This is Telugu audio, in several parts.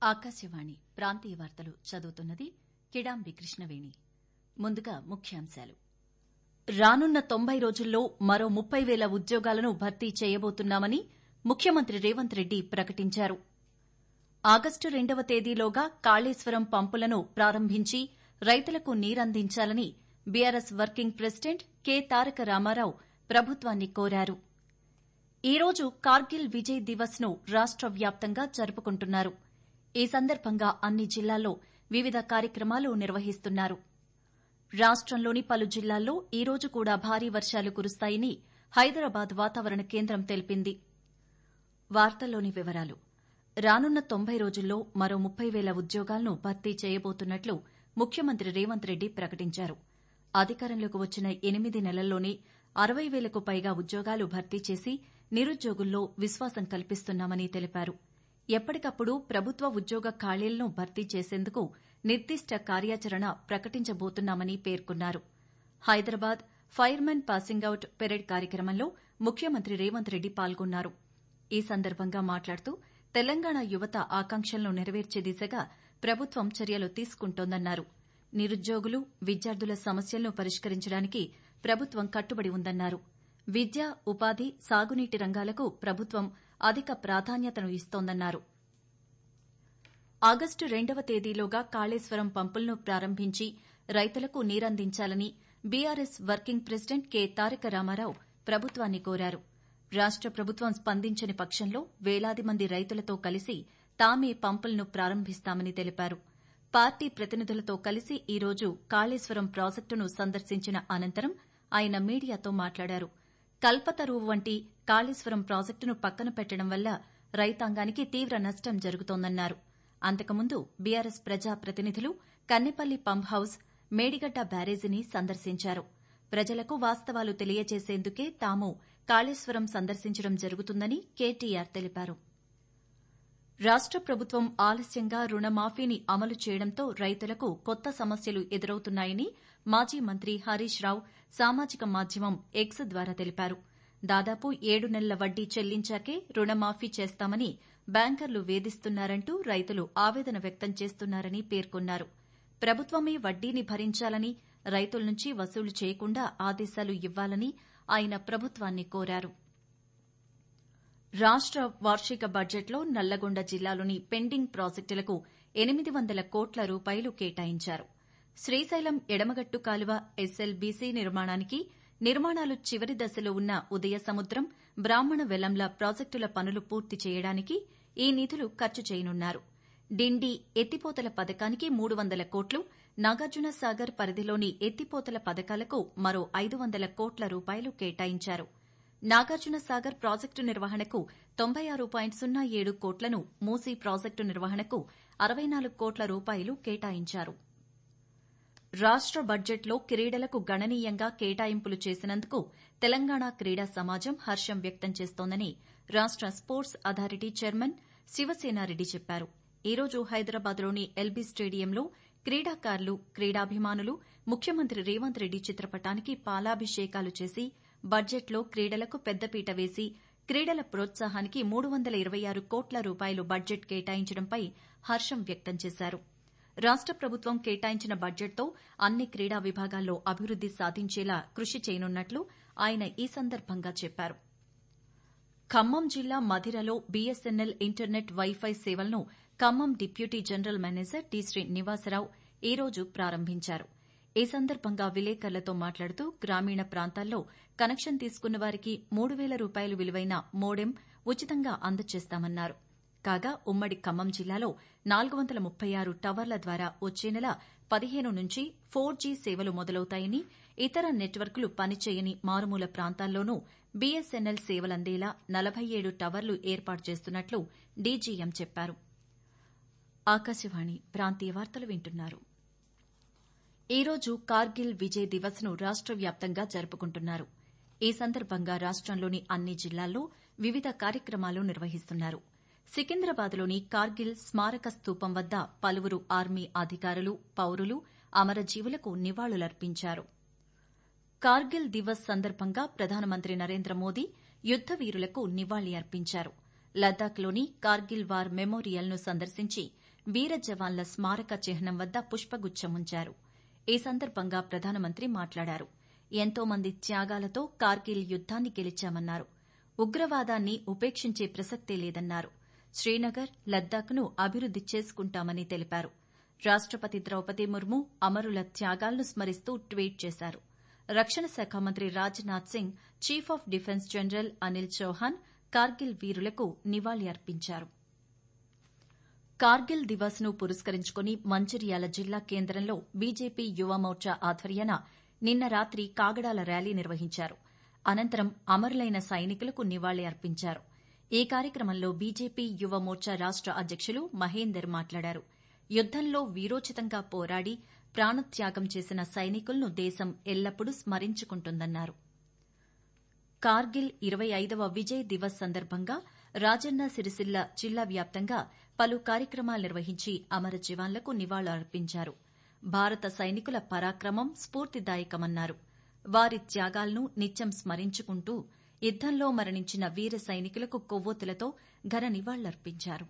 ఆకాశవాణి ప్రాంతీయ వార్తలు చదువుతున్నది కిడాంబి కృష్ణవేణి ముందుగా ముఖ్యాంశాలు రానున్న తొంభై రోజుల్లో మరో ముప్పై వేల ఉద్యోగాలను భర్తీ చేయబోతున్నామని ముఖ్యమంత్రి రేవంత్ రెడ్డి ప్రకటించారు ఆగస్టు రెండవ తేదీలోగా కాళేశ్వరం పంపులను ప్రారంభించి రైతులకు నీరందించాలని BRS working president K Taraka Rama Rao ప్రభుత్వాన్ని కోరారు ఈ రోజు కార్గిల్ విజయ్ దివస్ ను రాష్ట వ్యాప్తంగా జరుపుకుంటున్నారు ఈ సందర్భంగా అన్ని జిల్లాల్లో వివిధ కార్యక్రమాలు నిర్వహిస్తున్నారు రాష్టంలోని పలు జిల్లాల్లో ఈ రోజు కూడా భారీ వర్షాలు కురుస్తాయని హైదరాబాద్ వాతావరణ కేంద్రం తెలిపింది వార్తల్లోని వివరాలు రానున్న తొంభై రోజుల్లో మరో ముప్పై వేల ఉద్యోగాలను భర్తీ చేయబోతున్నట్లు ముఖ్యమంత్రి రేవంత్ రెడ్డి ప్రకటించారు అధికారంలోకి వచ్చిన ఎనిమిది నెలల్లోనే అరవై వేలకు పైగా ఉద్యోగాలు భర్తీ చేసి నిరుద్యోగుల్లో విశ్వాసం కల్పిస్తున్నామని తెలిపారు ఎప్పటికప్పుడు ప్రభుత్వ ఉద్యోగ ఖాళీలను భర్తీ చేసేందుకు నిర్దిష్ట కార్యాచరణ ప్రకటించబోతున్నామని పేర్కొన్నారు Hyderabad firemen passing out parade కార్యక్రమంలో ముఖ్యమంత్రి రేవంత్ రెడ్డి పాల్గొన్నారు ఈ సందర్భంగా మాట్లాడుతూ తెలంగాణ యువత ఆకాంక్షలను నెరవేర్చే దిశగా ప్రభుత్వం చర్యలు తీసుకుంటోందన్నారు నిరుద్యోగులు విద్యార్థుల సమస్యలను పరిష్కరించడానికి ప్రభుత్వం కట్టుబడి ఉందన్నారు విద్య ఉపాధి సాగునీటి రంగాలకు ప్రభుత్వం అధిక ప్రాధాన్యతను ఇస్తోందన్నారు ఆగస్టు రెండవ తేదీలోగా కాళేశ్వరం పంపులను ప్రారంభించి రైతులకు నీరందించాలని BRS working president K Taraka Rama Rao ప్రభుత్వాన్ని కోరారు రాష్ట ప్రభుత్వం స్పందించని పక్షంలో వేలాది మంది రైతులతో కలిసి తామే పంపులను ప్రారంభిస్తామని తెలిపారు పార్టీ ప్రతినిధులతో కలిసి ఈ రోజు కాళేశ్వరం ప్రాజెక్టును సందర్శించిన అనంతరం ఆయన మీడియాతో మాట్లాడారు కల్పతరువు వంటి కాళేశ్వరం ప్రాజెక్టును పక్కన పెట్టడం వల్ల రైతాంగానికి తీవ్ర నష్టం జరుగుతోందన్నారు అంతకుముందు బీఆర్ఎస్ ప్రజా ప్రతినిధులు కన్నెపల్లి పంప్ హౌస్ మేడిగడ్డ బ్యారేజీని సందర్శించారు ప్రజలకు వాస్తవాలు తెలియజేసేందుకే తాము కాళేశ్వరం సందర్శించడం జరుగుతుందని కేటీఆర్ తెలిపారు రాష్ట ప్రభుత్వం ఆలస్యంగా రుణమాఫీని అమలు చేయడంతో రైతులకు కొత్త సమస్యలు ఎదురవుతున్నాయని మాజీ మంత్రి హరీష్ రావు సామాజిక మాధ్యమం ఎక్స్ ద్వారా తెలిపారు దాదాపు ఏడు నెలల వడ్డీ చెల్లించాకే రుణమాఫీ చేస్తామని బ్యాంకర్లు వేధిస్తున్నారంటూ రైతులు ఆవేదన వ్యక్తం చేస్తున్నారని పేర్కొన్నారు ప్రభుత్వమే వడ్డీని భరించాలని రైతుల నుంచి వసూలు చేయకుండా ఆదేశాలు ఇవ్వాలని ఆయన ప్రభుత్వాన్ని కోరారు రాష్ట వార్షిక బడ్జెట్లో నల్లగొండ జిల్లాలోని పెండింగ్ ప్రాజెక్టులకు ఎనిమిది వందల కోట్ల రూపాయలు కేటాయించారు శ్రీశైలం ఎడమగట్టు కాలువ ఎస్ఎల్బీసీ నిర్మాణానికి నిర్మాణాలు చివరి దశలో ఉన్న ఉదయ సముద్రం బ్రాహ్మణ వెల్లంల ప్రాజెక్టుల పనులు పూర్తి చేయడానికి ఈ నిధులు ఖర్చు చేయనున్నారు డిండి ఎత్తిపోతల పథకానికి మూడు వందల కోట్లు నాగార్జున సాగర్ పరిధిలోని ఎత్తిపోతల పథకాలకు మరో ఐదు వందల కోట్ల రూపాయలు కేటాయించారు నాగార్జున సాగర్ ప్రాజెక్టు నిర్వహణకు తొంభై ఆరు పాయింట్ సున్నా ఏడు కోట్లను మూసీ ప్రాజెక్టు నిర్వహణకు అరవై నాలుగు కోట్ల రూపాయలు కేటాయించారు రాష్ట బడ్జెట్లో క్రీడలకు గణనీయంగా కేటాయింపులు చేసినందుకు తెలంగాణ క్రీడా సమాజం హర్షం వ్యక్తం చేస్తోందని రాష్ట స్పోర్ట్స్ అథారిటీ చైర్మన్ శివసేనారెడ్డి చెప్పారు ఈ రోజు హైదరాబాద్లోని ఎల్బీ స్టేడియంలో క్రీడాకారులు క్రీడాభిమానులు ముఖ్యమంత్రి రేవంత్ రెడ్డి చిత్రపటానికి పాలాభిషేకాలు చేసి బడ్జెట్లో క్రీడలకు పెద్దపీట వేసి క్రీడల ప్రోత్సాహానికి మూడు వందల ఇరవై ఆరు కోట్ల రూపాయలు బడ్జెట్ కేటాయించడంపై హర్షం వ్యక్తం చేశారు రాష్ట ప్రభుత్వం కేటాయించిన బడ్జెట్తో అన్ని క్రీడా విభాగాల్లో అభివృద్ది సాధించేలా కృషి చేయనున్నట్లు ఆయన ఈ సందర్భంగా చెప్పారు ఖమ్మం జిల్లా మధిరలో బీఎస్ఎన్ఎల్ ఇంటర్నెట్ వైఫై సేవలను Khammam deputy general manager D Sri Nivasa Rao ఈ రోజు ప్రారంభించారు ఈ సందర్భంగా విలేకరులతో మాట్లాడుతూ గ్రామీణ ప్రాంతాల్లో కనెక్షన్ తీసుకున్న వారికి మూడు వేల రూపాయలు విలువైన మోడెం ఉచితంగా అందజేస్తామన్నారు కాగా ఉమ్మడి ఖమ్మం జిల్లాలో నాలుగు వందల ముప్పై ఆరు టవర్ల ద్వారా వచ్చే నెల పదిహేను నుంచి ఫోర్ జీ సేవలు మొదలవుతాయని ఇతర నెట్వర్క్లు పనిచేయని మారుమూల ప్రాంతాల్లోనూ బీఎస్ఎన్ఎల్ సేవలందేలా నలభై ఏడు టవర్లు ఏర్పాటు చేస్తున్నట్లు డీజీఎం చెప్పారు ఆకాశవాణి ప్రాంతీయ వార్తలు వింటున్నారు ఈ రోజు కార్గిల్ విజయ్ దివస్ ను రాష్ట వ్యాప్తంగా జరుపుకుంటున్నారు ఈ సందర్భంగా రాష్టంలోని అన్ని జిల్లాల్లో వివిధ కార్యక్రమాలు నిర్వహిస్తున్నారు సికింద్రాబాద్లోని కార్గిల్ స్మారక స్తూపం వద్ద పలువురు ఆర్మీ అధికారులు పౌరులు అమరజీవులకు నివాళులర్పించారు కార్గిల్ దివస్ సందర్భంగా ప్రధానమంత్రి నరేంద్ర మోదీ యుద్ద వీరులకు నివాళి అర్పించారు లద్దాఖ్లోని కార్గిల్ వార్ మెమోరియల్ను సందర్శించి వీర జవాన్ల స్మారక చిహ్నం వద్ద పుష్పగుచ్చం ఉంచారు ఈ సందర్భంగా ప్రధానమంత్రి మాట్లాడారు ఎంతో మంది త్యాగాలతో కార్గిల్ యుద్దాన్ని గెలిచామన్నారు ఉగ్రవాదాన్ని ఉపేక్షించే ప్రసక్తే లేదన్నారు శ్రీనగర్ లద్దాఖ్ను అభివృద్ది చేసుకుంటామని తెలిపారు రాష్టపతి ద్రౌపది ముర్ము అమరుల త్యాగాలను స్మరిస్తూ ట్వీట్ చేశారు రక్షణ శాఖ మంత్రి Rajnath Singh chief of defence general Anil Chauhan Kargil వీరులకు నివాళి అర్పించారు కార్గిల్ దివస్ ను పురస్కరించుకుని మంచిర్యాల జిల్లా కేంద్రంలో బీజేపీ యువమోర్చా ఆధ్వర్యాన నిన్న రాత్రి కాగడాల ర్యాలీ నిర్వహించారు అనంతరం అమరులైన సైనికులకు నివాళి అర్పించారు ఈ కార్యక్రమంలో బీజేపీ యువమోర్చా రాష్ట అధ్యకులు మహేందర్ మాట్లాడారు యుద్దంలో వీరోచితంగా పోరాడి ప్రాణత్యాగం చేసిన సైనికులను దేశం ఎల్లప్పుడూ స్మరించుకుంటుందన్నారు కార్గిల్ ఇరవై ఐదవ విజయ్ దివస్ సందర్భంగా రాజన్న సిరిసిల్ల జిల్లా వ్యాప్తంగా పలు కార్యక్రమాలు నిర్వహించి అమర జవాన్లకు నివాళులర్పించారు భారత సైనికుల పరాక్రమం స్ఫూర్తిదాయకమన్నారు వారి త్యాగాలను నిత్యం స్మరించుకుంటూ యుద్దంలో మరణించిన వీర సైనికులకు కొవ్వొత్తులతో ఘన నివాళులర్పించారు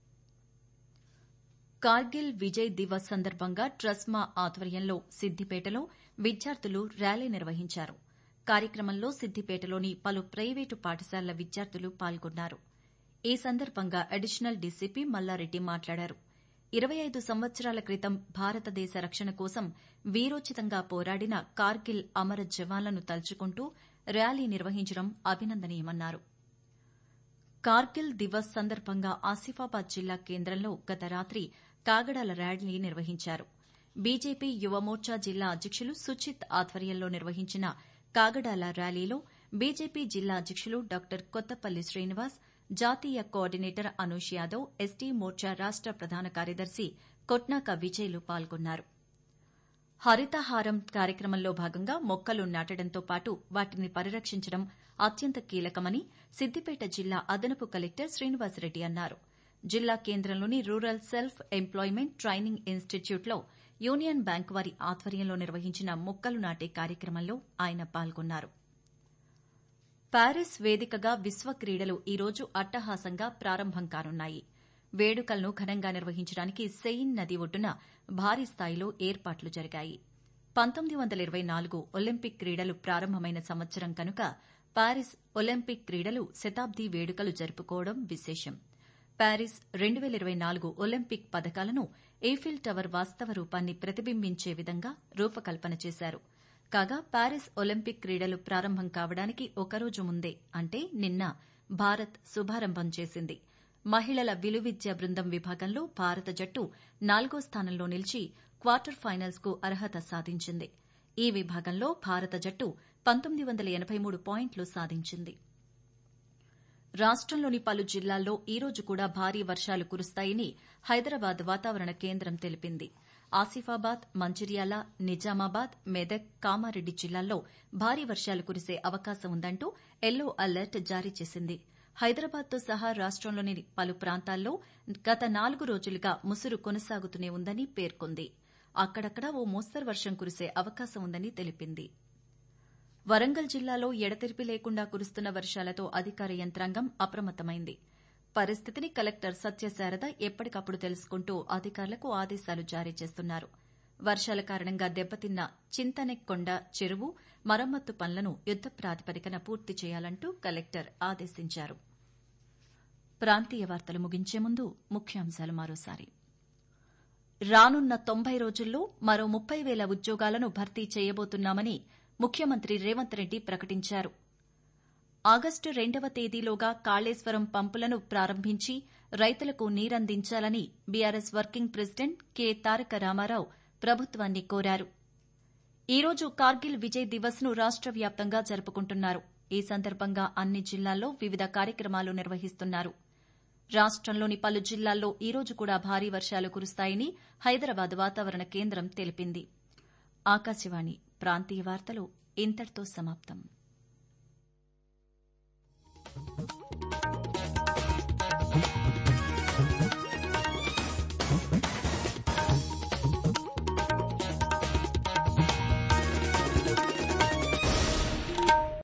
కార్గిల్ విజయ్ దివస్ సందర్భంగా ట్రస్మా ఆధ్వర్యంలో సిద్దిపేటలో విద్యార్థులు ర్యాలీ నిర్వహించారు కార్యక్రమంలో సిద్దిపేటలోని పలు ప్రైవేటు పాఠశాలల విద్యార్థులు పాల్గొన్నారు ఈ సందర్భంగా అడిషనల్ డీసీపీ మల్లారెడ్డి మాట్లాడారు ఇరవై ఐదు సంవత్సరాల క్రితం భారతదేశ రక్షణ కోసం వీరోచితంగా పోరాడిన కార్గిల్ అమర జవాన్లను తలుచుకుంటూ ర్యాలీ నిర్వహించడం అభినందనీయమన్నారు కార్గిల్ దివస్ సందర్భంగా ఆసిఫాబాద్ జిల్లా కేంద్రంలో గత రాత్రి కాగడాల ర్యాలీ నిర్వహించారు బీజేపీ యువమోర్చా జిల్లా అధ్యకులు సుచిత్ ఆధ్వర్యంలో నిర్వహించిన కాగడాల ర్యాలీలో బీజేపీ జిల్లా అధ్యకులు డాక్టర్ కొత్తపల్లి శ్రీనివాస్ జాతీయ కోఆర్డినేటర్ అనూష్ యాదవ్ ఎస్టీ మోర్చా రాష్ట ప్రధాన కార్యదర్శి కొట్నాక విజయ్లు పాల్గొన్నారు హరితహారం కార్యక్రమంలో భాగంగా మొక్కలు నాటడంతో పాటు వాటిని పరిరక్షించడం అత్యంత కీలకమని సిద్దిపేట జిల్లా అదనపు కలెక్టర్ శ్రీనివాసరెడ్డి అన్నారు జిల్లా కేంద్రంలోని రూరల్ సెల్ఫ్ ఎంప్లాయ్మెంట్ ట్రైనింగ్ ఇన్స్టిట్యూట్లో యూనియన్ బ్యాంక్ వారి ఆధ్వర్యంలో నిర్వహించిన మొక్కలు నాటే కార్యక్రమంలో ఆయన పాల్గొన్నారు ప్యారిస్ వేదికగా విశ్వ క్రీడలు ఈరోజు అట్టహాసంగా ప్రారంభం కానున్నాయి వేడుకలను ఘనంగా నిర్వహించడానికి సెయిన్ నది ఒడ్డున భారీ స్థాయిలో ఏర్పాట్లు జరిగాయి పంతొమ్మిది వందల ఇరవై నాలుగు ఒలింపిక్ క్రీడలు ప్రారంభమైన సంవత్సరం కనుక ప్యారిస్ ఒలింపిక్ క్రీడలు శతాబ్ది వేడుకలు జరుపుకోవడం విశేషం ప్యారిస్ రెండు వేల ఇరవై నాలుగు ఒలింపిక్ పథకాలను ఈఫిల్ టవర్ వాస్తవ రూపాన్ని ప్రతిబింబించే విధంగా రూపకల్పన చేశారు కాగా ప్యారిస్ ఒలింపిక్ క్రీడలు ప్రారంభం కావడానికి ఒకరోజు ముందే అంటే నిన్న భారత్ శుభారంభం చేసింది మహిళల విలువిద్య బృందం విభాగంలో భారత జట్టు నాలుగో స్థానంలో నిలిచి క్వార్టర్ ఫైనల్స్ కు అర్హత సాధించింది ఈ విభాగంలో భారత జట్టు పంతొమ్మిది వందల ఎనబై మూడు పాయింట్లు సాధించింది రాష్టంలోని పలు జిల్లాల్లో ఈ రోజు కూడా భారీ వర్షాలు కురుస్తాయని హైదరాబాద్ వాతావరణ కేంద్రం తెలిపింది ఆసిఫాబాద్ మంచిర్యాల నిజామాబాద్ మెదక్ కామారెడ్డి జిల్లాల్లో భారీ వర్షాలు కురిసే అవకాశం ఉందంటూ ఎల్లో అలర్ట్ జారీ చేసింది హైదరాబాద్తో సహా రాష్టంలోని పలు ప్రాంతాల్లో గత నాలుగు రోజులుగా ముసురు కొనసాగుతూనే ఉందని పేర్కొంది అక్కడక్కడా ఓ మోస్తరు వర్షం కురిసే అవకాశం ఉందని తెలిపింది వరంగల్ జిల్లాలో ఎడతెరిపి లేకుండా కురుస్తున్న వర్షాలతో అధికార యంత్రాంగం అప్రమత్తమైంది పరిస్థితిని కలెక్టర్ సత్యశారద ఎప్పటికప్పుడు తెలుసుకుంటూ అధికారులకు ఆదేశాలు జారీ చేస్తున్నారు వర్షాల కారణంగా దెబ్బతిన్న చింతనెక్కొండ చెరువు మరమ్మత్తు పనులను యుద్ద ప్రాతిపదికన పూర్తి చేయాలంటూ కలెక్టర్ ఆదేశించారు ప్రాంతీయ వార్తలు ముగించే ముందు ముఖ్యాంశాలు మరోసారి రానున్న తొంభై రోజుల్లో మరో ముప్పై వేల ఉద్యోగాలను భర్తీ చేయబోతున్నామని ముఖ్యమంత్రి రేవంత్ రెడ్డి ప్రకటించారు ఆగస్టు రెండవ తేదీలోగా కాళేశ్వరం పంపులను ప్రారంభించి రైతులకు నీరందించాలని BRS working president K Taraka Rama Rao ప్రభుత్వాన్ని కోరారు ఈ రోజు కార్గిల్ విజయ్ దివస్ ను రాష్ట వ్యాప్తంగా జరుపుకుంటున్నారు ఈ సందర్భంగా అన్ని జిల్లాల్లో వివిధ కార్యక్రమాలు నిర్వహిస్తున్నారు రాష్టంలోని పలు జిల్లాల్లో ఈ రోజు కూడా భారీ వర్షాలు కురుస్తాయని హైదరాబాద్ వాతావరణ కేంద్రం తెలిపింది ఆకాశవాణి ప్రాంతీయ వార్తలు ఇంతటితో సమాప్తం